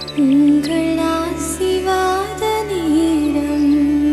உங்கள் ஆசிர்வாத நேரம்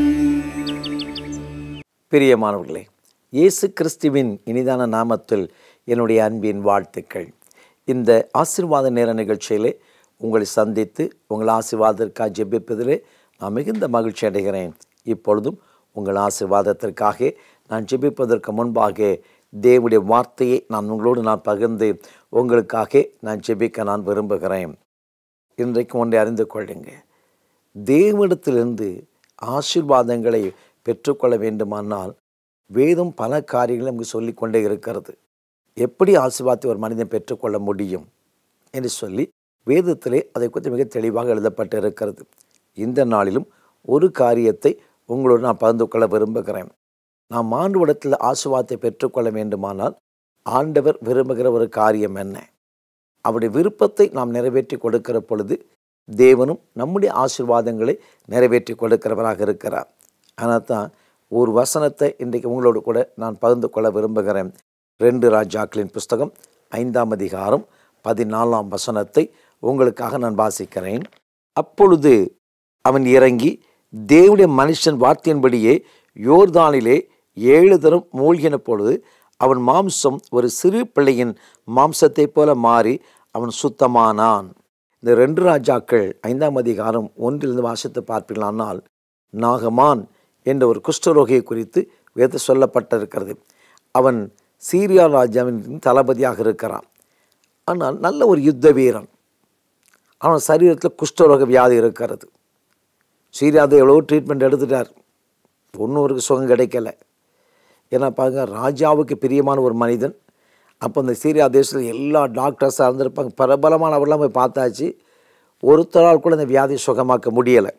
பிரியமானவர்களே இயேசு கிறிஸ்துவின் இனிதான நாமத்தில் என்னுடைய அன்பின் வாழ்த்துக்கள் இந்த ஆசீர்வாத நேர நிகழ்ச்சியிலே உங்களை சந்தித்து உங்கள் ஆசீர்வாதத்திற்காக ஜெபிப்பதிலே நான் மிகுந்த மகிழ்ச்சி அடைகிறேன் இப்பொழுதும் உங்கள் ஆசீர்வாதத்திற்காக நான் ஜெபிப்பதற்கு முன்பாக தேவனுடைய வார்த்தையை நான் உங்களோடு நான் பகிர்ந்து உங்களுக்காக நான் ஜெபிக்க நான் விரும்புகிறேன் இன்றைக்கு ஒன்றை அறிந்து கொள்ளுங்க தேவனிடத்திலிருந்து ஆசீர்வாதங்களை பெற்றுக்கொள்ள வேண்டுமானால் வேதம் பல காரியங்களை நமக்கு சொல்லிக்கொண்டே இருக்கிறது எப்படி ஆசீர்வாதத்தை ஒரு மனிதன் பெற்றுக்கொள்ள முடியும் என்று சொல்லி வேதத்திலே அதை குறித்து மிக தெளிவாக எழுதப்பட்டு இருக்கிறது இந்த நாளிலும் ஒரு காரியத்தை உங்களோடு நான் பகிர்ந்து கொள்ள விரும்புகிறேன் நாம் ஆண்டவரிடத்தில் ஆசீர்வாதத்தை பெற்றுக்கொள்ள வேண்டுமானால் ஆண்டவர் விரும்புகிற ஒரு காரியம் என்ன அவருடைய விருப்பத்தை நாம் நிறைவேற்றி கொடுக்கிற பொழுது தேவனும் நம்முடைய ஆசீர்வாதங்களை நிறைவேற்றி கொடுக்கிறவராக இருக்கிறார் ஆனால் தான் ஒரு வசனத்தை இன்றைக்கு உங்களோடு கூட நான் பகிர்ந்து கொள்ள விரும்புகிறேன் ரெண்டு ராஜாக்களின் புஸ்தகம் ஐந்தாம் அதிகாரம் பதினாலாம் வசனத்தை உங்களுக்காக நான் வாசிக்கிறேன் அப்பொழுது அவன் இறங்கி தேவனுடைய மனுஷன் வார்த்தையின்படியே யோர்தானிலே ஏழு தரம் மூழ்கின பொழுது அவன் மாம்சம் ஒரு சிறு பிள்ளையின் மாம்சத்தைப் போல மாறி அவன் சுத்தமானான் இந்த ரெண்டு ராஜாக்கள் ஐந்தாம் அதிகாரம் ஒன்றிலிருந்து வாசித்து பார்ப்பீர்களானால் நாகமான் என்ற ஒரு குஷ்டரோகியை குறித்து வேத சொல்லப்பட்டிருக்கிறது அவன் சீரியா ராஜாவின் தளபதியாக இருக்கிறான் ஆனால் நல்ல ஒரு யுத்த வீரன் அவன் சரீரத்தில் குஷ்டரோக வியாதி இருக்கிறது சீரியாதை எவ்வளோ ட்ரீட்மெண்ட் எடுத்துட்டார் ஒன்றும் அவருக்கு சுகம் கிடைக்கல ஏன்னா பாருங்க ராஜாவுக்கு பிரியமான ஒரு மனிதன் அப்போ இந்த சீரியா தேசத்தில் எல்லா டாக்டர்ஸாக இருந்திருப்பாங்க பிரபலமானவரெல்லாம் போய் பார்த்தாச்சு ஒருத்தரால் கூட இந்த வியாதி சுகமாக்க முடியலை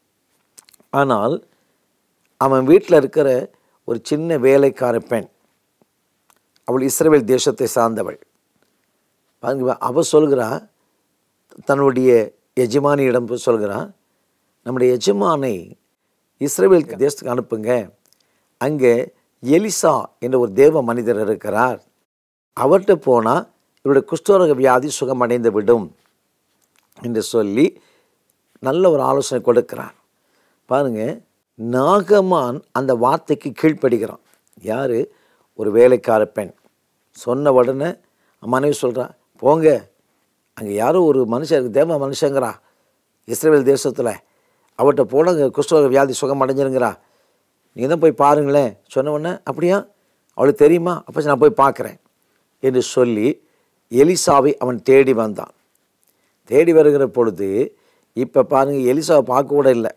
ஆனால் அவன் வீட்டில் இருக்கிற ஒரு சின்ன வேலைக்கார பெண் அவள் இஸ்ரேல் தேசத்தை சார்ந்தவள் பாருங்க அவள் சொல்கிறா தன்னுடைய எஜமானியிடம் போய் சொல்கிறான் நம்முடைய எஜமானை இஸ்ரேல் தேசத்துக்கு அனுப்புங்க அங்கே எலிசா என்ற ஒரு தேவ மனிதர் இருக்கிறார் அவர்கிட்ட போனால் இவருடைய குஷ்டரோக வியாதி சுகமடைந்து விடும் என்று சொல்லி நல்ல ஒரு ஆலோசனை கொடுக்கிறார் பாருங்க நாகமான் அந்த வார்த்தைக்கு கீழ்ப்படுகிறான் யார் ஒரு வேலைக்கார பெண் சொன்ன உடனே மனைவி சொல்கிறா போங்க அங்கே யாரோ ஒரு மனுஷன் இருக்கு தேவ மனுஷங்கிறா இஸ்ரேல் தேசத்தில் அவர்கிட்ட போன குஷ்டரோக வியாதி சுகம் அடைஞ்சிருங்கிறா நீங்கள் தான் போய் பாருங்களேன் சொன்ன உடனே அப்படியா அவளுக்கு தெரியுமா அப்போ நான் போய் பார்க்குறேன் என்று சொல்லி எலிசாவை அவன் தேடி வந்தான் தேடி வருகிற பொழுது இப்போ பாருங்கள் எலிசாவை பார்க்க கூட இல்லை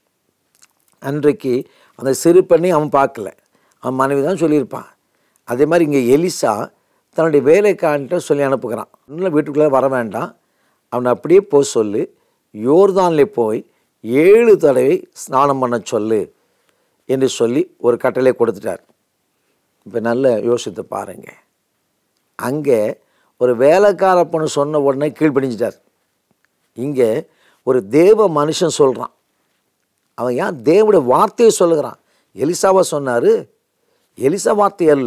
அன்றைக்கு அந்த சிறு பெண்ணை அவன் பார்க்கல அவன் மனைவி தான் சொல்லியிருப்பான் அதே மாதிரி இங்கே எலிசா தன்னுடைய வேலைக்காரன்ட்ட சொல்லி அனுப்புகிறான் இன்னும் வீட்டுக்குள்ளே வர வேண்டாம் அவனை அப்படியே போய் சொல்லு யோர்தானில் போய் ஏழு தடவை ஸ்நானம் பண்ண சொல்லு என்று சொல்லி ஒரு கட்டளை கொடுத்துட்டார் இப்போ நல்ல யோசித்து பாருங்க அங்கே ஒரு வேலைக்கார பொண்ணு சொன்ன உடனே கீழ்ப்படிஞ்சிட்டார் இங்கே ஒரு தேவ மனுஷன் சொல்கிறான் அவன் ஏன் தேவனுடைய வார்த்தையை சொல்லுகிறான் எலிசாவா சொன்னார் எலிசா வார்த்தை அல்ல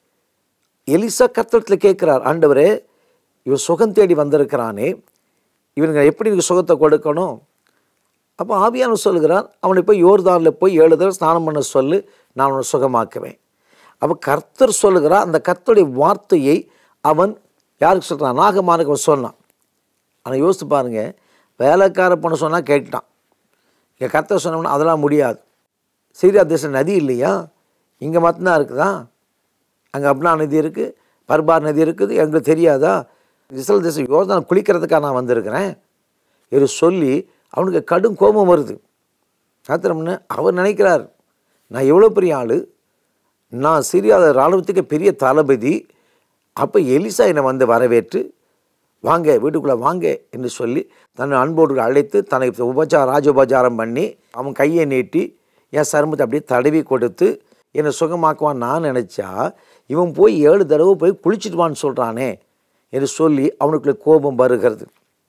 எலிசா கத்தத்தில் கேட்குறார் ஆண்டவரே இவன் சுகம் தேடி வந்திருக்கிறானே இவனுங்க எப்படி எனக்கு சுகத்தை கொடுக்கணும் அப்போ ஆவியானவர் சொல்லுகிறான் அவனை போய் யோர்தானில் போய் ஏழு தடவை ஸ்நானம் பண்ண சொல்லு நான் அவனை சுகமாக்குவேன் அப்போ கர்த்தர் சொல்லுகிறான் அந்த கர்த்தருடைய வார்த்தையை அவன் யாருக்கு சொல்கிறான் நாகமானுக்கு அவன் சொன்னான் ஆனால் யோசித்து பாருங்க வேலைக்கார பொண்ணு சொன்னால் கேட்டான் இங்கே கர்த்தர் சொன்னோம்னா அதெல்லாம் முடியாது சீரியா தேசம் நதி இல்லையா இங்கே மட்டும்தான் இருக்குதா அங்கே அப்னா நதி இருக்குது பர்பார் நதி இருக்குது எங்களுக்கு தெரியாதா இஸ்ரேல் தேசம் யோர்தான் குளிக்கிறதுக்காக நான் வந்திருக்கிறேன் இது சொல்லி அவனுக்கு கடும் கோபம் வருது காத்திரம்னு அவர் நினைக்கிறார் நான் எவ்வளோ பெரிய ஆள் நான் சிரியா இராணுவத்துக்கு பெரிய தளபதி அப்போ எலிசா என்னை வந்து வரவேற்று வாங்க வீட்டுக்குள்ளே வாங்க என்று சொல்லி தன்னை அன்போடு அழைத்து தனக்கு உபச்சார ராஜோபச்சாரம் பண்ணி அவன் கையை நீட்டி என் சருமத்தை அப்படியே தடவி கொடுத்து என்னை சுகமாக்குவான் நான் நினச்சா இவன் போய் ஏழு தடவை போய் குளிச்சுட்டு வான்னு சொல்கிறானே என்று சொல்லி அவனுக்குள்ள கோபம் வருகிறது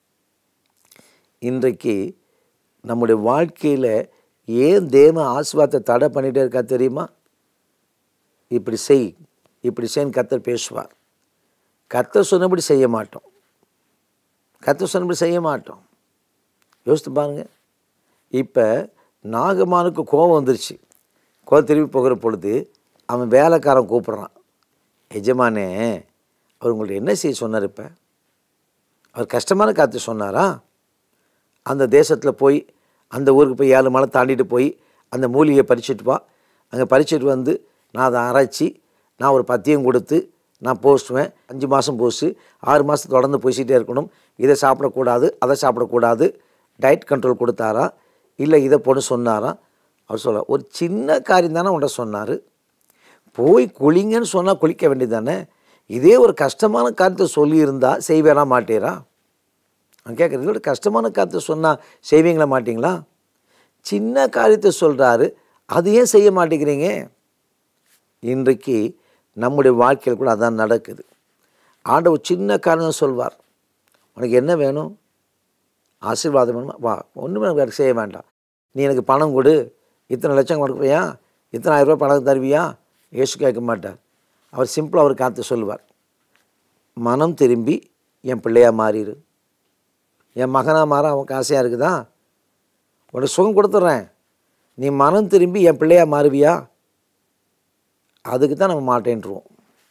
இன்றைக்கு நம்முடைய வாழ்க்கையில் ஏன் தேவ ஆசீர்வாதத்தை தடை பண்ணிகிட்டே இருக்கா தெரியுமா இப்படி செய் இப்படி செய்ன்னு கத்தர் பேசுவார் கத்தர் சொன்னபடி செய்ய மாட்டோம் கத்தர் சொன்னபடி செய்ய மாட்டோம் யோசித்து பாருங்க இப்போ நாகமானுக்கு கோபம் வந்துருச்சு கோவம் திரும்பி போகிற பொழுது அவன் வேலைக்காரன் கூப்பிட்றான் எஜமானே அவர் உங்கள்ட்ட என்ன செய்ய சொன்னார் இப்போ அவர் கஷ்டமான காற்று சொன்னாரா அந்த தேசத்தில் போய் அந்த ஊருக்கு போய் ஏழு மலை தாண்டிட்டு போய் அந்த மூலிகையை பறிச்சுட்டு வா அங்கே பறிச்சுட்டு வந்து நான் அதை அரைச்சி நான் ஒரு பத்தியம் கொடுத்து நான் போஸ்ட்டுவேன் அஞ்சு மாதம் போஸ்ட்டு ஆறு மாதம் தொடர்ந்து பூசிட்டே இருக்கணும் இதை சாப்பிடக்கூடாது அதை சாப்பிடக்கூடாது டயட் கண்ட்ரோல் கொடுத்தாரா இல்லை இதை போட்டு சொன்னாரா அவர் சொல்ல ஒரு சின்ன காரியம் தானே உன்ட்ட சொன்னார் போய் குளிங்கன்னு சொன்னால் குளிக்க வேண்டியது தானே இதே ஒரு கஷ்டமான காரியத்தை சொல்லியிருந்தா செய்வேனா மாட்டீரா நான் கேட்குறது இதோட கஷ்டமான காரியத்தை சொன்னால் செய்வீங்களா மாட்டீங்களா சின்ன காரியத்தை சொல்கிறாரு அது ஏன் செய்ய மாட்டேங்கிறீங்க இன்றைக்கு நம்முடைய வாழ்க்கையில் கூட அதான் நடக்குது ஆண்டவர் சின்ன காரியம் சொல்வார் உனக்கு என்ன வேணும் ஆசீர்வாதம் வேணுமா வா ஒன்றுமே எனக்கு செய்ய வேண்டாம் நீ எனக்கு பணம் கொடு இத்தனை லட்சம் கொடுக்குறியா இத்தனை ஆயிரம் ரூபாய் பணம் தருவியா ஏசு கேட்க மாட்டார் அவர் சிம்பிளாக அவர் காத்து சொல்லுவார் மனம் திரும்பி என் பிள்ளையாக மாறிடு என் மகனாக மாற அவனுக்கு ஆசையாக இருக்குதா உனக்கு சுகம் கொடுத்துட்றேன் நீ மனம் திரும்பி என் பிள்ளையாக மாறுவியா அதுக்கு தான் நம்ம மாட்டேன்ட்டுருவோம்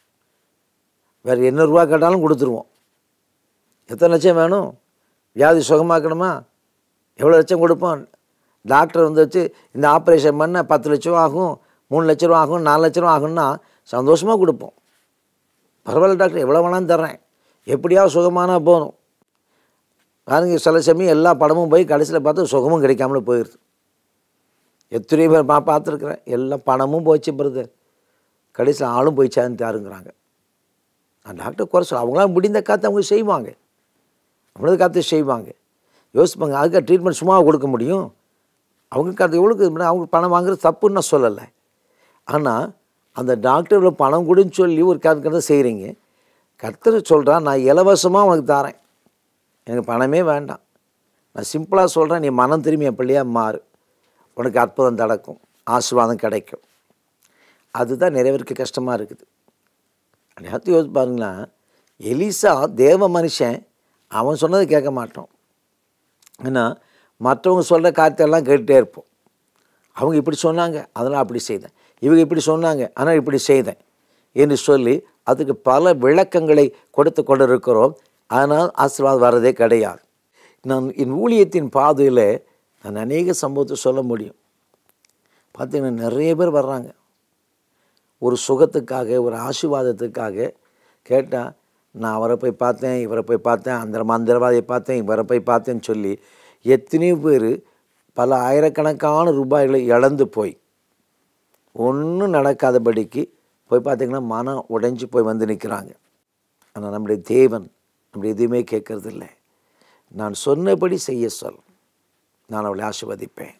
வேறு என்ன ரூபா கேட்டாலும் கொடுத்துருவோம் எத்தனை லட்சம் வேணும் வியாதி சுகமாக்கணுமா எவ்வளோ லட்சம் கொடுப்போம் டாக்டர் வந்து வச்சு இந்த ஆப்ரேஷன் பண்ண பத்து லட்ச ரூபா ஆகும் மூணு லட்ச ரூபா ஆகும் நாலு லட்ச ரூபா ஆகும்னா சந்தோஷமாக கொடுப்போம் பரவாயில்ல டாக்டர் எவ்வளோ வேணாலும் தர்றேன் எப்படியாவது சுகமானா போகணும் பாருங்க சில சமயம் எல்லா படமும் போய் கடைசியில் பார்த்தா சுகமும் கிடைக்காமல போயிடுது எத்தனை பேர் நான் பார்த்துருக்குறேன் எல்லா பணமும் போச்சு பிரதர் கடைசியில் ஆளும் போய் சேர்ந்துட்டாருங்கிறாங்க நான் டாக்டர் குறை சொல்ல அவங்களாம் முடிந்த காற்று அவங்க செய்வாங்க அவங்களது காற்று செய்வாங்க யோசிப்பாங்க அதுக்காக ட்ரீட்மெண்ட் சும்மா கொடுக்க முடியும் அவங்க காற்று எவ்வளோக்கு அவங்க பணம் வாங்குறது தப்புன்னு நான் சொல்லலை ஆனால் அந்த டாக்டர் இவ்வளோ பணம் கொடுன்னு சொல்லி ஒரு கதை செய்கிறீங்க கர்த்தர் சொல்கிறான் நான் இலவசமாக உனக்கு தரேன் எனக்கு பணமே வேண்டாம் நான் சிம்பிளாக சொல்கிறேன் நீ மனம் திரும்பி என் பிள்ளையாக மாறு உனக்கு அற்புதம் நடக்கும் ஆசீர்வாதம் கிடைக்கும் அதுதான் நிறைய பேருக்கு கஷ்டமாக இருக்குது நேற்று யோசிச்சு பாருங்களா எலிசா தேவ மனுஷன் அவன் சொன்னதை கேட்க மாட்டோம் ஏன்னா மற்றவங்க சொல்கிற காரியத்தெல்லாம் கேட்டுகிட்டே இருப்போம் அவங்க இப்படி சொன்னாங்க அதனால் அப்படி செய்தேன் இவங்க இப்படி சொன்னாங்க ஆனால் இப்படி செய்தேன் என்று சொல்லி அதுக்கு பல விளக்கங்களை கொடுத்து கொண்டு இருக்கிறோம் ஆனால் ஆசீர்வாதம் வர்றதே கிடையாது நான் என் ஊழியத்தின் பாதையில் நான் அநேக சம்பவத்தை சொல்ல முடியும் பார்த்தீங்கன்னா நிறைய பேர் வர்றாங்க ஒரு சுகத்துக்காக ஒரு ஆசீர்வாதத்துக்காக கேட்டால் நான் அவரை போய் பார்த்தேன் இவரை போய் பார்த்தேன் அந்த மந்திரவாதியை பார்த்தேன் இவரை போய் பார்த்தேன்னு சொல்லி எத்தனையோ பேர் பல ஆயிரக்கணக்கான ரூபாய்களை இழந்து போய் ஒன்றும் நடக்காதபடிக்கு போய் பார்த்திங்கன்னா மனம் உடைஞ்சு போய் வந்து நிற்கிறாங்க ஆனால் நம்முடைய தேவன் அப்படி எதுவுமே கேட்கறதில்ல நான் சொன்னபடி செய்ய சொல் நான் அவளை ஆசிர்வதிப்பேன்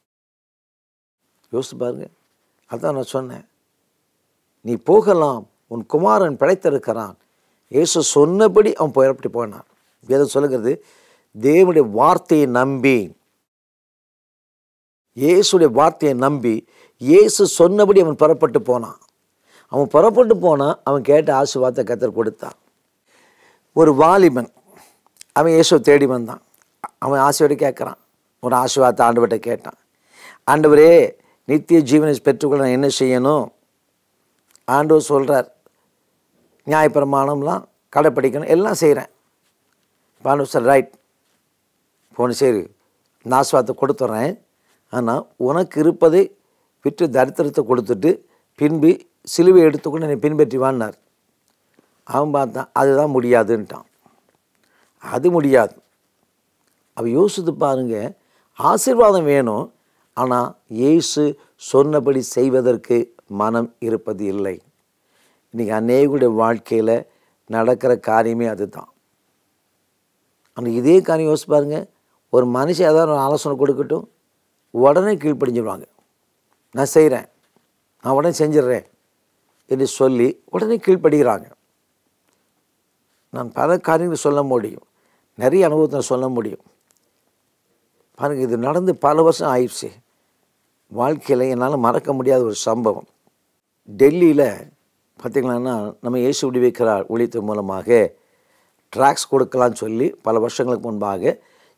யோசிச்சு பாருங்க அதான் நான் சொன்னேன் நீ போகலாம் உன் குமாரன் பிழைத்திருக்கிறான் இயேசு சொன்னபடி அவன் புறப்பட்டு போனான் வேதம் சொல்லுகிறது தேவனுடைய வார்த்தையை நம்பி இயேசுடைய வார்த்தையை நம்பி இயேசு சொன்னபடி அவன் புறப்பட்டு போனான் அவன் புறப்பட்டு போனான் அவன் கேட்ட ஆசீர்வாதத்தை கத்தர் கொடுத்தான் ஒரு வாலிபன் அவன் இயேசுவை தேடி வந்தான் அவன் ஆசையோடு கேட்குறான் ஒரு ஆசீர்வாதத்தை ஆண்டவர்கிட்ட கேட்டான் ஆண்டவரே நித்திய ஜீவனை பெற்றுக்கொள்ள நான் என்ன செய்யணும் ஆண்டவர் சொல்கிறார் நியாயப்பிரமாணம்லாம் கடைப்பிடிக்கணும் எல்லாம் செய்கிறேன் பாண்டு சார் ரைட் போன சரி நாசுவாத்தை கொடுத்துட்றேன் ஆனால் உனக்கு இருப்பதை விற்று தரித்திரத்தை கொடுத்துட்டு பின்பு சிலுவை எடுத்துக்கொண்டு என்னை பின்பற்றி வான்னார் அவன் பார்த்தான் அதுதான் முடியாதுன்ட்டான் அது முடியாது அவ யோசித்து பாருங்க ஆசீர்வாதம் வேணும் ஆனால் இயேசு சொன்னபடி செய்வதற்கு மனம் இருப்பது இல்லை இன்றைக்கி அநேகுடைய வாழ்க்கையில் நடக்கிற காரியமே அதுதான் ஆனால் இதே காரியம் யோசிச்சு பாருங்க ஒரு மனுஷன் ஏதாவது ஒரு ஆலோசனை கொடுக்கட்டும் உடனே கீழ்ப்படிஞ்சிடுவாங்க நான் செய்கிறேன் நான் உடனே செஞ்சிடுறேன் என்று சொல்லி உடனே கீழ்ப்படுகிறாங்க நான் பல காரியங்கள் சொல்ல முடியும் நிறைய அனுபவத்தை சொல்ல முடியும் பாருங்கள் இது நடந்து பல வருஷம் ஆயிடுச்சு வாழ்க்கையில் என்னால் மறக்க முடியாத ஒரு சம்பவம் டெல்லியில் பார்த்திங்கன்னா நம்ம இயேசு விடுவிக்கிறார் ஊழியத்தின் மூலமாக ட்ராக்ஸ் கொடுக்கலான்னு சொல்லி பல வருஷங்களுக்கு முன்பாக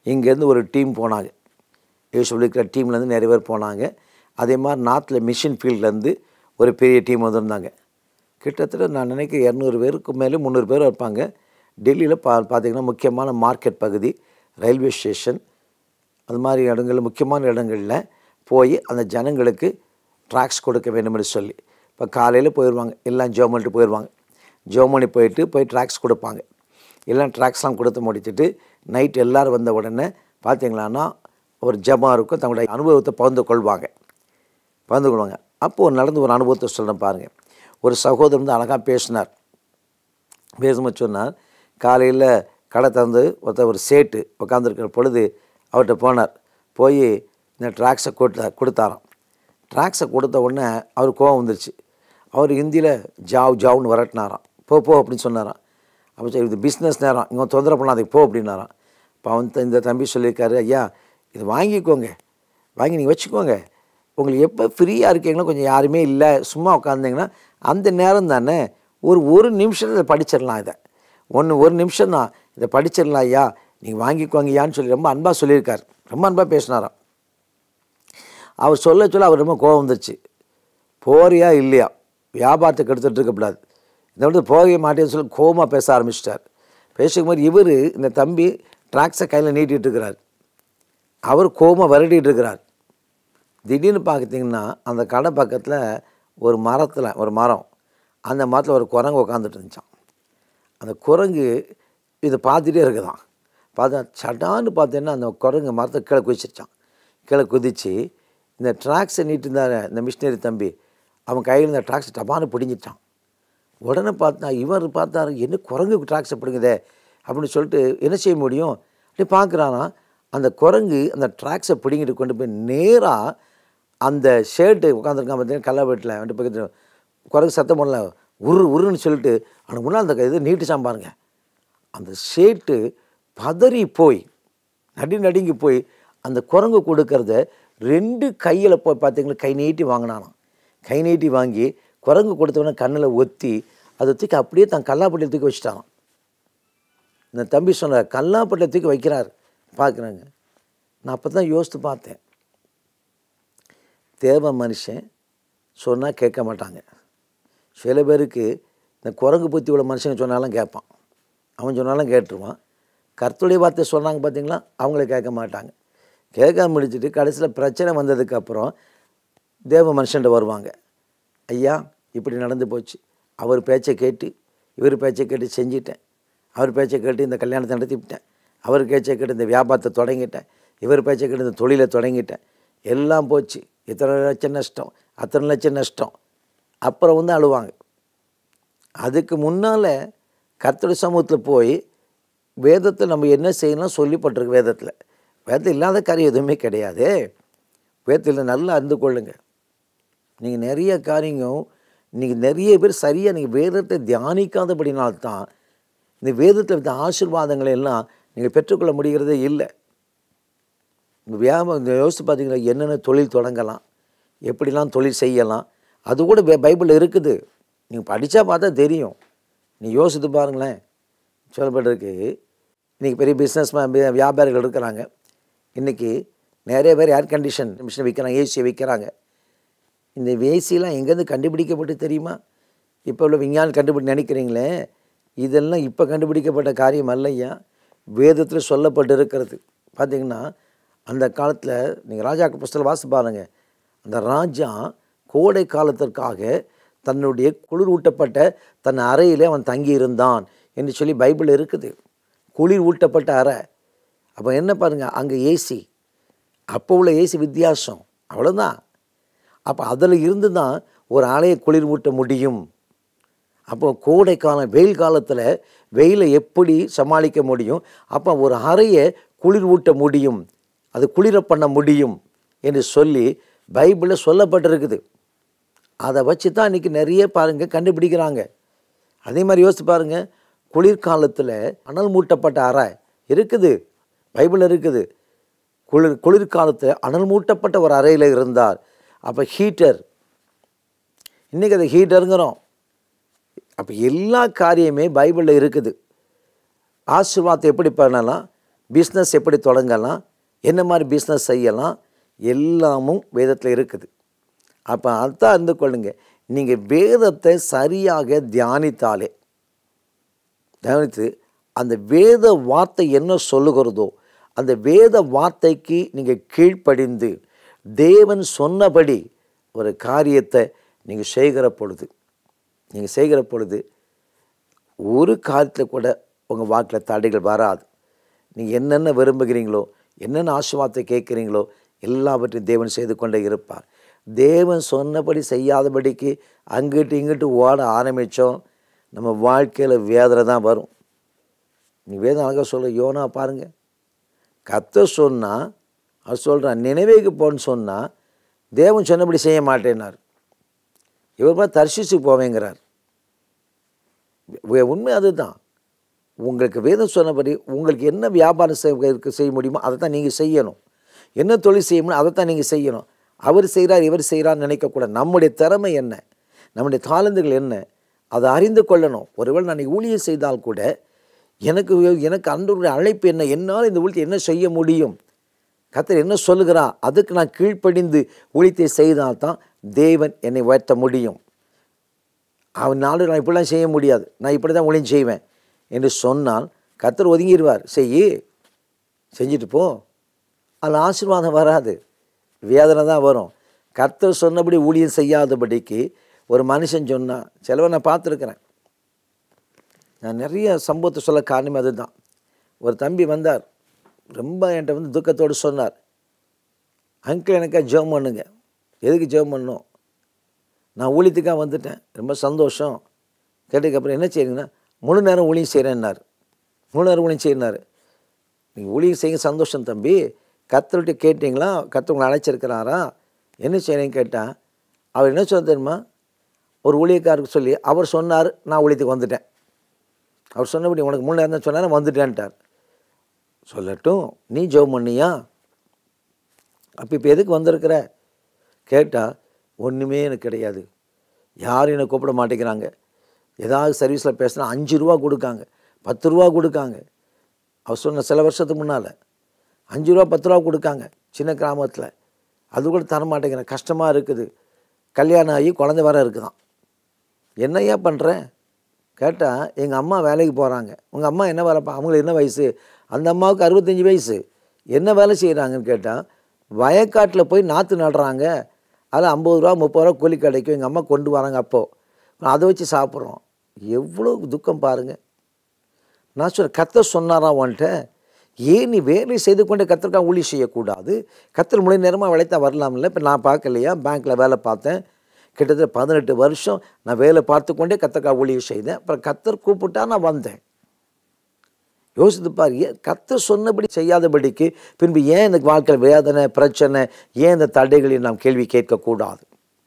இங்கேருந்து ஒரு டீம் போனாங்க யூஸ்வல் இருக்கிற டீம்லேருந்து நிறைய பேர் போனாங்க அதே மாதிரி நார்த்தில் மிஷின் ஃபீல்ட்லேருந்து ஒரு பெரிய டீம் வந்திருந்தாங்க கிட்டத்தட்ட நான் நினைக்கிறேன் இரநூறு பேருக்கு மேலே முந்நூறு பேர் இருப்பாங்க டெல்லியில் பா பார்த்தீங்கன்னா முக்கியமான மார்க்கெட் பகுதி ரயில்வே ஸ்டேஷன் அது மாதிரி இடங்களில் முக்கியமான இடங்களில் போய் அந்த ஜனங்களுக்கு ட்ராக்ஸ் கொடுக்க வேண்டும்னு சொல்லி இப்போ காலையில் போயிடுவாங்க எல்லாம் ஜோமன்ட்டு போயிடுவாங்க ஜோமனி போயிட்டு போய் ட்ராக்ஸ் கொடுப்பாங்க எல்லாம் ட்ராக்ஸ்லாம் கொடுத்து முடிச்சுட்டு நைட் எல்லோரும் வந்த உடனே பார்த்தீங்களான்னா ஒரு ஜபம் இருக்கும் தங்களுடைய அனுபவத்தை பகிர்ந்து கொள்வாங்க பகிர்ந்து கொள்வாங்க அப்போது நடந்த ஒரு அனுபவத்தை சொல்கிறேன் பாருங்கள் ஒரு சகோதரர் வந்து அழகாக பேசினார் பேசும்போது சொன்னார் காலையில் கடை திறந்து ஒருத்தர் ஒரு சேட்டு உட்காந்துருக்கிற பொழுது அவர்கிட்ட போனார் போய் இந்த ட்ராக்ஸை கொடுத்தா கொடுத்தாராம் ட்ராக்ஸை கொடுத்த உடனே அவர் கோவம் வந்துருச்சு அவர் ஹிந்தியில் ஜாவ் ஜாவ்னு வரட்டினாராம் போ போ அப்படின்னு சொன்னாராம் அப்போ சரி இது பிஸ்னஸ் நேரம் இவன் தொந்தரவு பண்ணாதே போ அப்படின்னாராம் இப்போ அவன் த- இந்த தம்பி சொல்லியிருக்காரு ஐயா இது வாங்கிக்கோங்க வாங்கி நீங்கள் வச்சுக்கோங்க உங்களுக்கு எப்போ ஃப்ரீயாக இருக்கீங்களோ கொஞ்சம் யாருமே இல்லை சும்மா உட்காந்தீங்கன்னா அந்த நேரம் தானே ஒரு ஒரு நிமிஷத்தில் படிச்சிடலாம் இதை ஒன்று ஒரு நிமிஷம் தான் இதை படிச்சிடலாம் ஐயா நீங்கள் வாங்கிக்கோங்கய்யான்னு சொல்லி ரொம்ப அன்பாக சொல்லியிருக்கார் ரொம்ப அன்பாக பேசினாராம் அவர் சொல்ல சொல்ல அவர் ரொம்ப கோவம் வந்துருச்சு போறியா இல்லையா வியாபாரத்தை கெடுத்துட்டு இருக்கக்கூடாது இந்த வந்து போக மாட்டேன்னு சொல்லி கோவமாக பேச ஆரம்பிச்சிட்டார் பேசும் போது இவர் இந்த தம்பி ட்ராக்ஸை கையில் நீட்டிகிட்டு இருக்கிறார் அவர் கோவமாக விரட்டிட்டு இருக்கிறார் திடீர்னு பார்த்தீங்கன்னா அந்த கடை பக்கத்தில் ஒரு மரத்தில் ஒரு மரம் அந்த மரத்தில் ஒரு குரங்கு உட்காந்துட்டு இருந்துச்சான் அந்த குரங்கு இதை பார்த்துட்டே இருக்குதான் பார்த்தா சடான்னு பார்த்தீங்கன்னா அந்த குரங்கு மரத்தை கீழே குதிச்சிருச்சான் கீழே குதிச்சு இந்த ட்ராக்ஸை நீட்டிருந்தார் இந்த மிஷினரி தம்பி அவன் கையில் இந்த ட்ராக்ஸை டபான்னு பிடிங்கிட்டான் உடனே பார்த்தா இவர் பார்த்தாரு என்ன குரங்கு ட்ராக்ஸை பிடிங்குதே அப்படின்னு சொல்லிட்டு என்ன செய்ய முடியும் அப்படி பார்க்குறானா அந்த குரங்கு அந்த ட்ராக்ஸை பிடிங்கிட்டு கொண்டு போய் நேராக அந்த ஷர்ட்டு உட்காந்துருக்கான் பார்த்தீங்கன்னா கல்லாப்பேட்டில் வந்து பக்கத்தில் குரங்கு சத்தம் பண்ணல உரு உருன்னு சொல்லிட்டு அவனுக்கு முன்னால் அந்த இது நீட்டுச்சான் பாருங்க அந்த ஷேட்டு பதறி போய் நடி நடுங்கி போய் அந்த குரங்கு கொடுக்கறத ரெண்டு கையில் போய் பார்த்தீங்களா கை நீட்டி வாங்கினானாம் கை நீட்டி வாங்கி குரங்கு கொடுத்தவொடனே கண்ணில் ஒத்தி அதை தூக்கி அப்படியே தன் கல்லாப்பட்டியில் தூக்கி வச்சுட்டானாம் இந்த தம்பி சொன்னார் கல்லாப்பட்டியில் தூக்கி வைக்கிறார் பார்க்குறாங்க நான் அப்போ தான் யோசித்து பார்த்தேன் தேவ மனுஷன் சொன்னால் கேட்க மாட்டாங்க சில பேருக்கு இந்த குரங்கு புத்தி உள்ள மனுஷங்க சொன்னாலும் கேட்பான் அவன் சொன்னாலும் கேட்டுருவான் கர்த்தருடைய வார்த்தை சொன்னாங்க பார்த்தீங்களா அவங்கள கேட்க மாட்டாங்க கேட்காம முடிச்சுட்டு கடைசியில் பிரச்சனை வந்ததுக்கப்புறம் தேவ மனுஷன்ட்ட வருவாங்க ஐயா இப்படி நடந்து போச்சு அவர் பேச்சை கேட்டு இவர் பேச்சை கேட்டு செஞ்சிட்டேன் அவர் பேச்சை கேட்டு இந்த கல்யாணத்தை நடத்திவிட்டேன் அவர் பேச்சை கேட்டு இந்த வியாபாரத்தை தொடங்கிட்டேன் இவர் பேச்சை கேட்டு இந்த தொழிலை தொடங்கிட்டேன் எல்லாம் போச்சு இத்தனை லட்சம் நஷ்டம் அத்தனை லட்சம் நஷ்டம் அப்புறம் வந்து அழுவாங்க அதுக்கு முன்னால் கர்த்தருடைய சமூகத்தில் போய் வேதத்தில் நம்ம என்ன செய்யணும் சொல்லப்பட்டிருக்கு வேதத்தில் வேதத்தில் இல்லாத காரியம் எதுவுமே கிடையாது வேதத்தில் நல்லா அறிந்து கொள்ளுங்க நீங்கள் நிறைய காரியங்கள் நீங்கள் நிறைய பேர் சரியாக நீங்கள் வேதத்தை தியானிக்காதபடினால்தான் இந்த வேதத்தில் இந்த ஆசீர்வாதங்களை எல்லாம் நீங்கள் பெற்றுக்கொள்ள முடிகிறதே இல்லை இந்த வியாபாரம் இந்த யோசித்து பார்த்தீங்கன்னா என்னென்ன தொழில் தொடங்கலாம் எப்படிலாம் தொழில் செய்யலாம் அது கூட பை- பைபிளில் இருக்குது நீங்கள் படித்தா பார்த்தா தெரியும் நீ யோசித்து பாருங்களேன் சொல்லப்பட்டிருக்கு இன்றைக்கி பெரிய பிஸ்னஸ் வியாபாரிகள் இருக்கிறாங்க இன்றைக்கி நிறைய பேர் ஏர் கண்டிஷன் மிஷின் விற்கிறாங்க ஏசியை விற்கிறாங்க இந்த ஏசிலாம் எங்கேருந்து கண்டுபிடிக்கப்பட்டு தெரியுமா இப்போ உள்ள விஞ்ஞானம் கண்டுபிடி நினைக்கிறீங்களே இதெல்லாம் இப்போ கண்டுபிடிக்கப்பட்ட காரியம் அல்லையா வேதத்தில் சொல்லப்பட்டு இருக்கிறது பார்த்தீங்கன்னா அந்த காலத்தில் நீங்கள் ராஜாக்கு புஸ்தகம் வாசி பாருங்க அந்த ராஜா கோடை காலத்திற்காக தன்னுடைய குளிர் ஊட்டப்பட்ட தன் அறையிலே அவன் தங்கியிருந்தான் என்று சொல்லி பைபிள் இருக்குது குளிர் ஊட்டப்பட்ட அறை அப்போ என்ன பாருங்கள் அங்கே ஏசி அப்போ உள்ள ஏசி வித்தியாசம் அவ்வளோதான் அப்போ அதில் இருந்து தான் ஒரு ஆலையை குளிர் ஊட்ட முடியும் அப்போ கோடை காலம் வெயில் காலத்தில் வெயிலை எப்படி சமாளிக்க முடியும் அப்போ ஒரு அறையை குளிர் ஊட்ட முடியும் அது குளிர பண்ண முடியும் என்று சொல்லி பைபிளில் சொல்லப்பட்டிருக்குது அதை வச்சு தான் இன்றைக்கி நிறைய பாருங்கள் கண்டுபிடிக்கிறாங்க அதே மாதிரி யோசித்து பாருங்கள் குளிர்காலத்தில் அனல் மூட்டப்பட்ட அறை இருக்குது பைபிள் இருக்குது குளிர் குளிர்காலத்தில் அனல் மூட்டப்பட்ட ஒரு அறையில் இருந்தார் அப்போ ஹீட்டர் இன்றைக்கி அது ஹீட்டருங்கிறோம் அப்போ எல்லா காரியமே பைபிளில் இருக்குது ஆசீர்வாதத்தை எப்படி பண்ணலாம் பிஸ்னஸ் எப்படி தொடங்கலாம் என்ன மாதிரி பிஸ்னஸ் செய்யலாம் எல்லாமும் வேதத்தில் இருக்குது அப்போ அதான் இருந்து கொள்ளுங்க நீங்கள் வேதத்தை சரியாக தியானித்தாலே தியானித்து அந்த வேத வார்த்தை என்ன சொல்லுகிறதோ அந்த வேத வார்த்தைக்கு நீங்கள் கீழ்ப்படிந்து தேவன் சொன்னபடி ஒரு காரியத்தை நீங்கள் செய்கிற பொழுது நீங்கள் செய்கிற பொழுது ஒரு காரியத்தில் கூட உங்கள் வாக்கில் தடைகள் வராது நீங்கள் என்னென்ன விரும்புகிறீங்களோ என்னென்ன ஆசீர்வாதத்தை கேட்குறீங்களோ எல்லாவற்றையும் தேவன் செய்து கொண்டே இருப்பார் தேவன் சொன்னபடி செய்யாதபடிக்கு அங்கிட்டு இங்கிட்டு ஓட ஆரம்பித்தோம் நம்ம வாழ்க்கையில் வேதனை தான் வரும் நீ வேதம் அழகாக சொல்ல யோனா பாருங்க கத்த சொன்னால் அவர் சொல்கிறான் நினைவேக்கு போன்னு சொன்னால் தேவன் சொன்னபடி செய்ய மாட்டேன்னார் இவர் மாதிரி தர்ஷிச்சு போவேங்கிறார் வே- உண்மை அதுதான் உங்களுக்கு வேதம் சொன்னபடி உங்களுக்கு என்ன வியாபாரம் செய்ய இருக்க- செய்ய முடியுமோ அதை தான் நீங்கள் செய்யணும் என்ன தொழில் செய்ய முடியும் அதை தான் நீங்கள் செய்யணும் அவர் செய்கிறார் இவர் செய்கிறார்னு நினைக்கக்கூடாது நம்முடைய திறமை என்ன நம்முடைய தாளந்துகள் என்ன அதை அறிந்து கொள்ளணும் ஒருவேளை நான் இன்னைக்கு ஊழியம் செய்தால் கூட எனக்கு எனக்கு அன்றோடைய அழைப்பு என்ன என்னால் இந்த ஊழியத்தை என்ன செய்ய முடியும் கர்த்தர் என்ன சொல்லுகிறா அதுக்கு நான் கீழ்ப்படிந்து ஊழியத்தை செய்தால் தான் தேவன் என்னை உயர்த்த முடியும் அவன் நாடு நான் இப்படிலாம் செய்ய முடியாது நான் இப்படி தான் ஊழியம் செய்வேன் என்று சொன்னால் கர்த்தர் ஒதுங்கிடுவார் செய்யி செஞ்சுட்டு போ அதில் ஆசீர்வாதம் வராது வேதனை தான் வரும் கர்த்தர் சொன்னபடி ஊழியம் செய்யாதபடிக்கு ஒரு மனுஷன் சொன்னான் சிலவர் நான் பார்த்துருக்குறேன் நான் நிறைய சம்பவத்தை சொல்ல காரணமே அதுதான் ஒரு தம்பி வந்தார் ரொம்ப என்கிட்ட வந்து துக்கத்தோடு சொன்னார் அங்கிள் எனக்கா ஜெபம் பண்ணுங்க எதுக்கு ஜெபம் பண்ணணும் நான் ஊழியத்துக்காக வந்துட்டேன் ரொம்ப சந்தோஷம் கேட்டதுக்கப்புறம் என்ன செய்றீங்கன்னா முழு நேரம் ஊழியம் செய்கிறேன்னார் முழு நேரம் ஊழியம் செய்யினார் நீங்கள் ஊழியம் செய்ய சந்தோஷம் தம்பி கத்தர்கிட்ட கேட்டிங்களா கத்தர் உங்களை அழைச்சிருக்கிறாரா என்ன செய்கிறேன்னு கேட்டால் அவர் என்ன சொல்ல தெரியுமா ஒரு ஊழியக்காரருக்கு சொல்லி அவர் சொன்னார் நான் ஊழியத்துக்கு வந்துட்டேன் அவர் சொன்னபடி உனக்கு முழு நேரம் தான் சொன்னார் வந்துட்டேன்ட்டார் சொல்லட்டும் நீ ஜெபம் பண்ணியா அப்போ இப்போ எதுக்கு வந்திருக்கிற கேட்டால் ஒன்றுமே எனக்கு கிடையாது யாரும் என்னை கூப்பிட மாட்டேங்கிறாங்க ஏதாவது சர்வீஸில் பேசினா அஞ்சு ரூபா கொடுக்காங்க பத்து ரூபா கொடுக்காங்க அவர் சொன்ன சில வருஷத்துக்கு முன்னால் அஞ்சு ரூபா பத்து ரூபா கொடுக்காங்க சின்ன கிராமத்தில் அது கூட தர மாட்டேங்கிறேன் கஷ்டமாக இருக்குது கல்யாணம் ஆகி குழந்தை வர இருக்குதான் என்னையா பண்ணுறேன் கேட்டால் எங்கள் அம்மா வேலைக்கு போகிறாங்க உங்கள் அம்மா என்ன வேலை பா அவங்களுக்கு என்ன வயசு அந்த அம்மாவுக்கு அறுபத்தஞ்சி வயசு என்ன வேலை செய்கிறாங்கன்னு கேட்டால் வயக்காட்டில் போய் நாற்று நடுறாங்க அதில் ஐம்பது ரூபா முப்பது ரூபா கூலி கிடைக்கும் எங்கள் அம்மா கொண்டு வராங்க அப்போது அதை வச்சு சாப்பிட்றோம் எவ்வளோ துக்கம் பாருங்கள் நான் சொல்ல கத்த சொன்னாரா உன்ட்ட ஏன் நீ வேலை செய்து கொண்டு கத்திரக்கா ஊழி செய்யக்கூடாது கத்தர் முழு நேரமாக வேலைத்தான் வரலாம்ல இப்போ நான் பார்க்கலையா பேங்க்கில் வேலை பார்த்தேன் கிட்டத்தட்ட பதினெட்டு வருஷம் நான் வேலை பார்த்து கொண்டே கத்தக்கா ஊழியம் செய்தேன் அப்புறம் கத்தர் கூப்பிட்டா நான் வந்தேன் யோசித்து பாரு ஏன் கத்தர் சொன்னபடி செய்யாதபடிக்கு பின்பு ஏன் எனக்கு வாழ்க்கையில் வேதனை பிரச்சனை ஏன் இந்த தடைகளை நாம் கேள்வி கேட்கக்கூடாது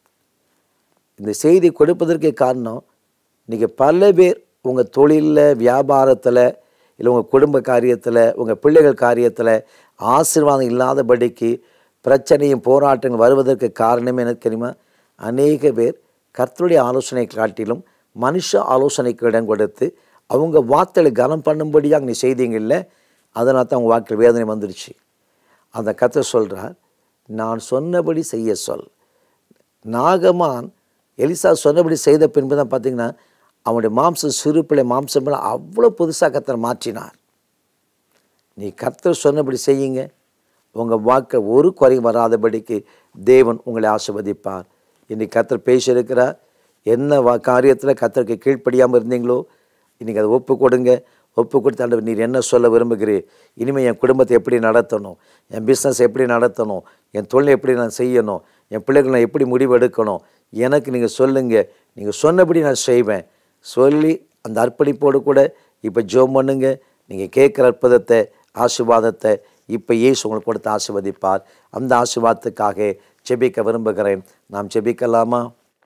இந்த செய்தி கொடுப்பதற்கே காரணம் நீங்கள் பல பேர் உங்கள் தொழிலில் வியாபாரத்தில் இல்லை உங்கள் குடும்ப காரியத்தில் உங்கள் பிள்ளைகள் காரியத்தில் ஆசீர்வாதம் இல்லாதபடிக்கு பிரச்சனையும் போராட்டங்கள் வருவதற்கு காரணமே எனக்கு தெரியுமா அநேக பேர் கர்த்தருடைய ஆலோசனை காட்டிலும் மனுஷ ஆலோசனைக்கு இடம் கொடுத்து அவங்க வார்த்தைகளை கனம் பண்ணும்படியாக நீ செய்தீங்கல்ல அதனால தான் உங்கள் வாழ்க்கையில் வேதனை வந்துடுச்சு அந்த கத்தை சொல்கிறார் நான் சொன்னபடி செய்ய சொல் நாகமான் எலிசா சொன்னபடி செய்த பின்பு தான் பார்த்தீங்கன்னா அவனுடைய மாம்சம் சிறு பிள்ளை மாம்சம் எல்லாம் அவ்வளோ புதுசாக கத்தர் மாற்றினார் நீ கர்த்தர் சொன்னபடி செய்யுங்க உங்கள் வாக்கை ஒரு குறையும் வராதபடிக்கு தேவன் உங்களை ஆசிர்வதிப்பார் இன்னைக்கு கர்த்தர் பேசியிருக்கிறார் என்ன வா காரியத்தில் கர்த்தருக்கு கீழ்ப்படியாமல் இருந்தீங்களோ இன்றைக்கி அதை ஒப்பு கொடுங்க ஒப்பு கொடுத்து ஆண்டவர் நீர் என்ன சொல்ல விரும்புகிறீர் இனிமேல் என் குடும்பத்தை எப்படி நடத்தணும் என் பிஸ்னஸ் எப்படி நடத்தணும் என் தொழிலை எப்படி நான் செய்யணும் என் பிள்ளைகளை நான் எப்படி முடிவு எடுக்கணும் எனக்கு நீங்கள் சொல்லுங்கள் நீங்கள் சொன்னபடி நான் செய்வேன் சொல்லி அந்த அர்ப்பணிப்போடு கூட இப்போ ஜோம் பண்ணுங்க நீங்கள் கேட்குற அற்புதத்தை ஆசீர்வாதத்தை இப்போ இயேசு உங்களுக்கு கொடுத்து ஆசீர்வதிப்பார் அந்த ஆசீர்வாதத்துக்காக ஜெபிக்க விரும்புகிறேன் நாம் ஜெபிக்கலாமா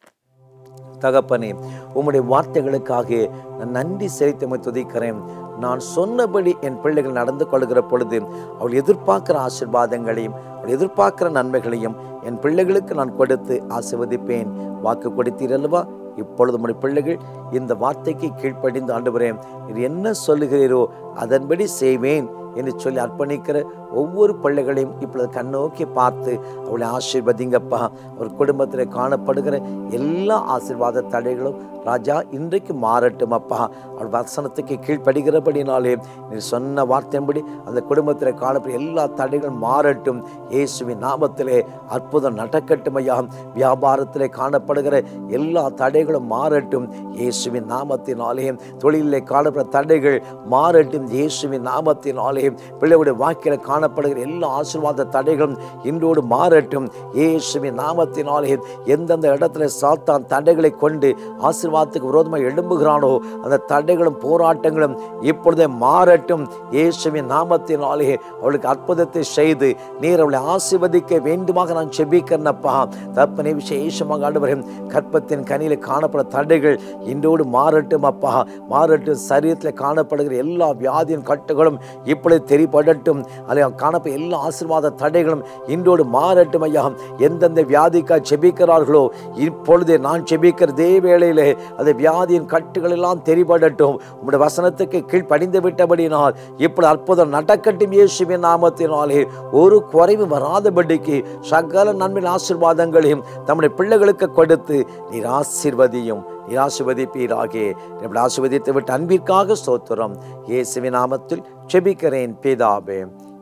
தகப்பனே உம்முடைய வார்த்தைகளுக்காக நான் நன்றி செலுத்தமை துதிக்கிறேன் நான் சொன்னபடி என் பிள்ளைகள் நடந்து கொள்கிற பொழுது அவள் எதிர்பார்க்கிற ஆசீர்வாதங்களையும் அவள் எதிர்பார்க்கிற நன்மைகளையும் என் பிள்ளைகளுக்கு நான் கொடுத்து ஆசீர்வதிப்பேன் வாக்கு கொடுத்தீர் அல்லவா இப்பொழுது உம்முடைய பிள்ளைகள் இந்த வார்த்தைக்கு கீழ்ப்படிந்து ஆண்டுகிறேன் இது என்ன சொல்லுகிறீரோ அதன்படி செய்வேன் என்று சொல்லி அர்ப்பணிக்கிற ஒவ்வொரு பிள்ளைகளையும் இப்பொழுது கண்ணோக்கி பார்த்து அவளை ஆசீர்வதிங்கப்பா ஒரு குடும்பத்தில் காணப்படுகிற எல்லா ஆசீர்வாத தடைகளும் ராஜா இன்றைக்கு மாறட்டும் அப்பா அவள் வசனத்துக்கு கீழ்ப்படுகிறபடினாலே நீ சொன்ன வார்த்தையின்படி அந்த குடும்பத்தில் காணப்படும் எல்லா தடைகளும் மாறட்டும் இயேசுவின் நாமத்திலே அற்புதம் நடக்கட்டும் ஐயா வியாபாரத்திலே காணப்படுகிற எல்லா தடைகளும் மாறட்டும் இயேசுவின் நாமத்தினாலே தொழிலிலே காணப்படுற தடைகள் மாறட்டும் இயேசுவின் நாமத்தினாலே பிள்ளைகளுடைய வாக்கில் காணப்படுகிற எல்லா ஆசீர்வாத தடைகளும் இன்றோடு மாறட்டும் இயேசுவின் நாமத்தினாலே எந்தெந்த இடத்துல சாத்தான் தடைகளை கொண்டு ஆசீர்வாதத்துக்கு விரோதமாக எழும்புகிறானோ அந்த தடைகளும் போராட்டங்களும் இப்பொழுதே மாறட்டும் இயேசுவின் நாமத்தினாலே அவளுக்கு அற்புதத்தை செய்து நீர் அவளை ஆசீர்வதிக்க வேண்டுமாக நான் செபிக்கிறேனப்பா தப்பனை விசேஷமாக ஆண்டவரேன் கற்பத்தின் கனியில் காணப்பட தடைகள் இன்றோடு மாறட்டும் அப்பா மாறட்டும் சரீரத்தில் காணப்படுகிற எல்லா வியாதியின் கட்டுகளும் இப்பொழுது தெரிபடட்டும் அதில் காணப்படும் எல்லா ஆசீர்வாத தடைகளும் இன்றோடு மாறட்டும் ஐயா எந்தெந்த வியாதிக்காக செபிக்கிறார்களோ இப்பொழுதே நான் செபிக்கிற இதே வேளையிலே அந்த வியாதியின் கட்டுகள் எல்லாம் தெரிபடட்டும் உம்முடைய வசனத்துக்கு கீழ் படிந்து விட்டபடினால் இப்படி அற்புதம் நடக்கட்டும் இயேசுவின் நாமத்தினாலே ஒரு குறைவு வராதபடிக்கு சகல நன்மையின் ஆசீர்வாதங்களையும் தம்முடைய பிள்ளைகளுக்கு கொடுத்து நீர் ஆசீர்வதியும் நீர் ஆசீர்வதிப்பீராக இப்படி ஆசீர்வதித்து விட்டு அன்பிற்காக ஸ்தோத்திரம் இயேசுவின் நாமத்தில் செபிக்கிறேன் பிதாவே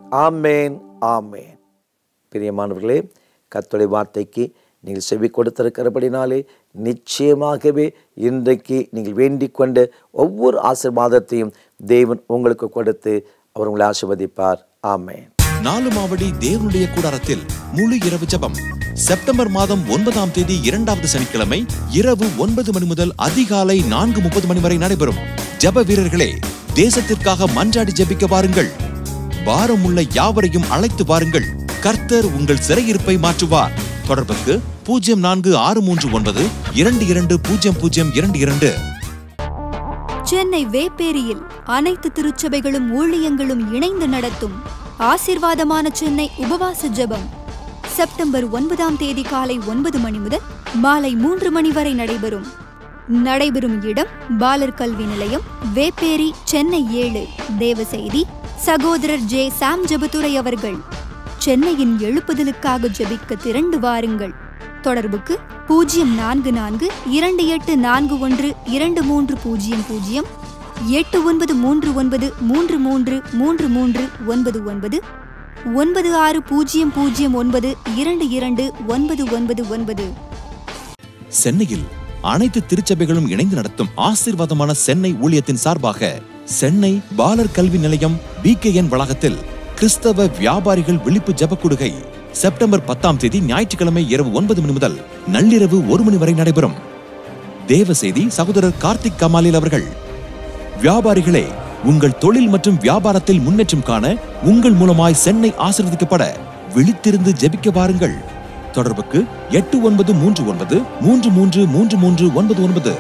ஆமேன் ஆமேன் பிரியமானவர்களே கர்த்தருடைய வார்த்தைக்கு நீங்கள் செவி கொடுத்திருக்கிறபடினாலே நிச்சயமாகவே இன்றைக்கு நீங்கள் வேண்டிக் கொண்ட ஒவ்வொரு ஆசீர்வாதத்தையும் தேவன் உங்களுக்கு கொடுத்து அவர் உங்களை ஆசீர்வதிப்பார் ஆமென் நாலு மாவடி தேவனுடைய கூடாரத்தில் முழு இரவு ஜெபம் செப்டம்பர் மாதம் ஒன்பதாம் தேதி இரண்டாவது சனிக்கிழமை இரவு ஒன்பது மணி முதல் அதிகாலை நான்கு முப்பது மணி வரை நடைபெறும் ஜெப வீரர்களே தேசத்திற்காக மன்றாடி ஜெபிக்க வாருங்கள் பாரமுள்ள யாவரையும் அழைத்து வாருங்கள் கர்த்தர் உங்கள் சிறையிருப்பை மாற்றுவார் தொடர்புக்கு பூஜ்ஜியம் நான்கு ஆறு மூன்று ஒன்பது இரண்டு இரண்டு பூஜ்ஜியம் பூஜ்ஜியம் இரண்டு இரண்டு சென்னை வேப்பேரியில் அனைத்து திருச்சபைகளும் ஊழியங்களும் இணைந்து நடத்தும் ஆசீர்வாதமான சென்னை உபவாச ஜெபம் செப்டம்பர் ஒன்பதாம் தேதி காலை ஒன்பது மணி முதல் மாலை மூன்று மணி வரை நடைபெறும் நடைபெறும் இடம் பாலர் கல்வி நிலையம் வேப்பேரி சென்னை ஏழு தேவசெய்தி சகோதரர் ஜே சாம் ஜெபத்துரை அவர்கள் சென்னையின் எழுப்புதலுக்காக ஜெபிக்க திரண்டு வாருங்கள் தொடர்புக்கு பூஜ்ஜியம் நான்கு நான்கு இரண்டு எட்டு நான்கு ஒன்று இரண்டு மூன்று பூஜ்ஜியம் பூஜ்ஜியம் எட்டு ஒன்பது மூன்று ஒன்பது மூன்று மூன்று மூன்று மூன்று ஒன்பது ஒன்பது ஒன்பது ஆறு பூஜ்ஜியம் பூஜ்ஜியம் ஒன்பது இரண்டு இரண்டு ஒன்பது ஒன்பது ஒன்பது சென்னையில் அனைத்து திருச்சபைகளும் இணைந்து நடத்தும் ஆசீர்வாதமான சென்னை ஊழியத்தின் சார்பாக சென்னை பாலர் கல்வி நிலையம் பிகேஎன் வளாகத்தில் கிறிஸ்தவ வியாபாரிகள் விழிப்பு ஜெபக்குடுகை செப்டம்பர் பத்தாம் தேதி ஞாயிற்றுக்கிழமை இரவு ஒன்பது மணி முதல் நள்ளிரவு ஒரு மணி வரை நடைபெறும் தேவ செய்தி சகோதரர் கார்த்திக் கமாலில் அவர்கள் வியாபாரிகளே உங்கள் தொழில் மற்றும் வியாபாரத்தில் முன்னேற்றம் காண உங்கள் மூலமாய் சென்னை ஆசீர்வதிக்கப்பட விழித்திருந்து ஜெபிக்க வாருங்கள் தொடர்புக்கு எட்டு ஒன்பது மூன்று ஒன்பது மூன்று மூன்று மூன்று மூன்று ஒன்பது ஒன்பது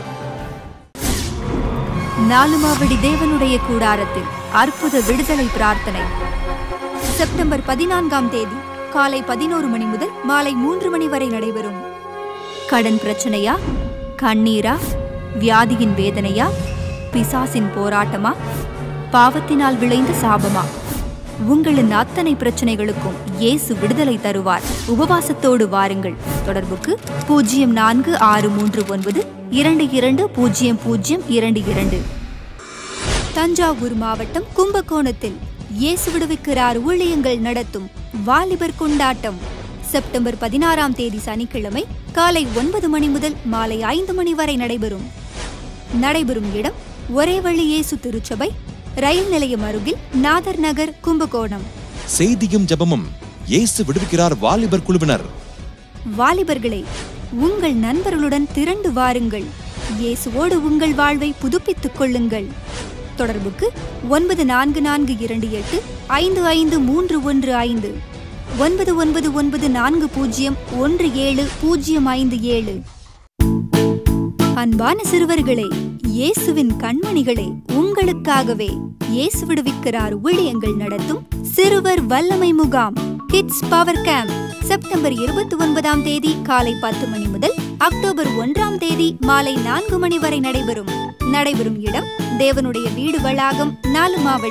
நாலுமாவடி தேவனுடைய கூடாரத்தில் அற்புத விடுதலை பிரார்த்தனை செப்டம்பர் பதினான்காம் தேதி காலை பதினோரு மணி முதல் மாலை மூன்று மணி வரை நடைபெறும் கடன் பிரச்சனையா கண்ணீரா வியாதியின் வேதனையா பிசாசின் போராட்டமா பாவத்தினால் விளைந்த சாபமா உங்களின் அத்தனை பிரச்சனைகளுக்கும் இயேசு விடுதலை தருவார் உபவாசத்தோடு வாருங்கள் தொடர்புக்கு பூஜ்ஜியம் நான்கு ஆறு மூன்று ஒன்பது இரண்டு இரண்டு பூஜ்ஜியம் பூஜ்ஜியம் இரண்டு இரண்டு தஞ்சாவூர் மாவட்டம் கும்பகோணத்தில் இயேசு விடுவிக்கிறார் ஊழியங்கள் நடத்தும் வாலிபர் கொண்டாட்டம் செப்டம்பர் பதினாறாம் தேதி சனிக்கிழமை காலை ஒன்பது மணி முதல் மாலை ஐந்து மணி வரை நடைபெறும் நடைபெறும் இடம் ஒரே வழி இயேசு திருச்சபை ரயில் நிலையம் அருகில் நாதர் நகர் கும்பகோணம் செய்தியும் ஜெபமும் இயேசு விடுவிக்கிறார் வாலிபர் குழுவினர் வாலிபர்களே உங்கள் நண்பர்களுடன் திரண்டு வாருங்கள் இயேசுவோடு உங்கள் வாழ்வை புதுப்பித்துக் கொள்ளுங்கள் தொடர்புக்கு ஒன்பது நான்கு நான்கு இரண்டு எட்டு ஐந்து ஐந்து மூன்று ஒன்று ஐந்து ஒன்பது ஒன்பது ஒன்பது நான்கு பூஜ்ஜியம் ஒன்று ஏழு பூஜ்ஜியம் ஐந்து ஏழு அன்பான சிறுவர்களே இயேசுவின் கண்மணிகளே உங்களுக்காகவே இயேசு விடுவிக்கிறார் ஊழியங்கள் நடத்தும் சிறுவர் வல்லமை முகாம் கிட்ஸ் பவர் கேம்ப் செப்டம்பர் இருபத்தி ஒன்பதாம் தேதி காலை பத்து மணி முதல் அக்டோபர் ஒன்றாம் தேதி மாலை நான்கு மணி வரை நடைபெறும் நடைபெறும் இடம் தேவனுடைய வீடு வளாகம் நாலுமாவடி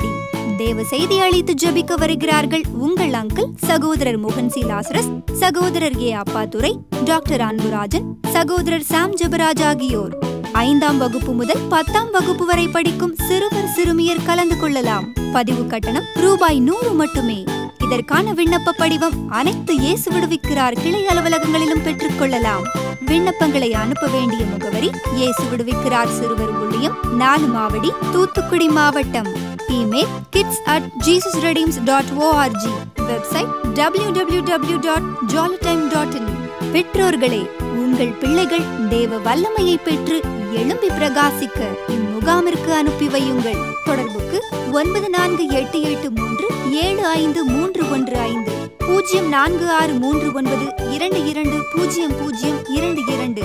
தேவ செய்தி அளித்து ஜெபிக்க வருகிறார்கள் உங்கள் அங்கிள் சகோதரர் மோகன் சி லாசரஸ் சகோதரர் ஏ அப்பாதுரை டாக்டர் அன்புராஜன் சகோதரர் சாம் ஜெபராஜ் ஆகியோர் ஐந்தாம் வகுப்பு முதல் பத்தாம் வகுப்பு வரை படிக்கும் சிறுவர் சிறுமியர் கலந்து கொள்ளலாம் பதிவு கட்டணம் ரூபாய் நூறு மட்டுமே இதற்கான விண்ணப்ப படிவம் அனைத்து இயேசு விடுவிக்கிறார் கிளை அலுவலகங்களிலும் பெற்றுக்கொள்ளலாம் விண்ணப்பங்களை அனுப்ப வேண்டிய முகவரி இயேசு விடுவிக்கிறார் சிறுவர் ஊழியம் நாலு மாவடி தூத்துக்குடி மாவட்டம் email kids at Jesus redeems dot ORG website W W W dot jolly time dot in பெற்றோர்களே உங்கள் பிள்ளைகள் தேவ வல்லமையை பெற்று எழும்பி பிரகாசிக்க இம்முகாமிற்கு அனுப்பி வையுங்கள் தொடர்புக்கு ஒன்பது நான்கு எட்டு எட்டு மூன்று ஏழு ஐந்து மூன்று ஒன்று ஐந்து பூஜ்ஜியம் நான்கு ஆறு மூன்று ஒன்பது இரண்டு இரண்டு பூஜ்ஜியம் பூஜ்ஜியம் இரண்டு இரண்டு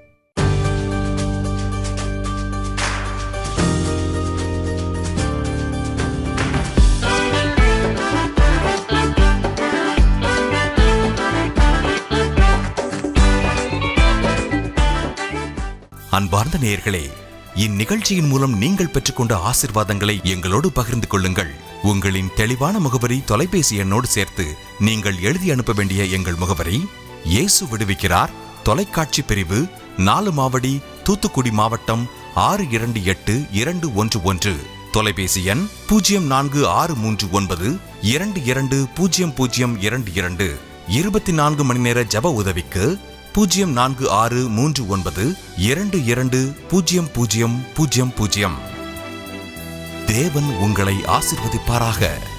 அன்பார்ந்த நேயர்களே இந்நிகழ்ச்சியின் மூலம் நீங்கள் பெற்றுக்கொண்ட ஆசிர்வாதங்களை எங்களோடு பகிர்ந்து கொள்ளுங்கள் உங்களின் தெளிவான முகவரி தொலைபேசி எண்ணோடு சேர்த்து நீங்கள் எழுதி அனுப்ப வேண்டிய எங்கள் முகவரி இயேசு விடுவிக்கிறார் தொலைக்காட்சி பிரிவு நாலு மாவடி தூத்துக்குடி மாவட்டம் ஆறு இரண்டு எட்டு இரண்டு ஒன்று ஒன்று தொலைபேசி எண் பூஜ்ஜியம் நான்கு ஆறு மூன்று ஒன்பது இரண்டு இரண்டு பூஜ்ஜியம் பூஜ்ஜியம் இரண்டு இரண்டு இருபத்தி நான்கு மணி நேர ஜப உதவிக்கு பூஜ்ஜியம் நான்கு ஆறு மூன்று ஒன்பது இரண்டு இரண்டு பூஜ்ஜியம் பூஜ்ஜியம் பூஜ்ஜியம் பூஜ்ஜியம் தேவன் உங்களை ஆசிர்வதிப்பாராக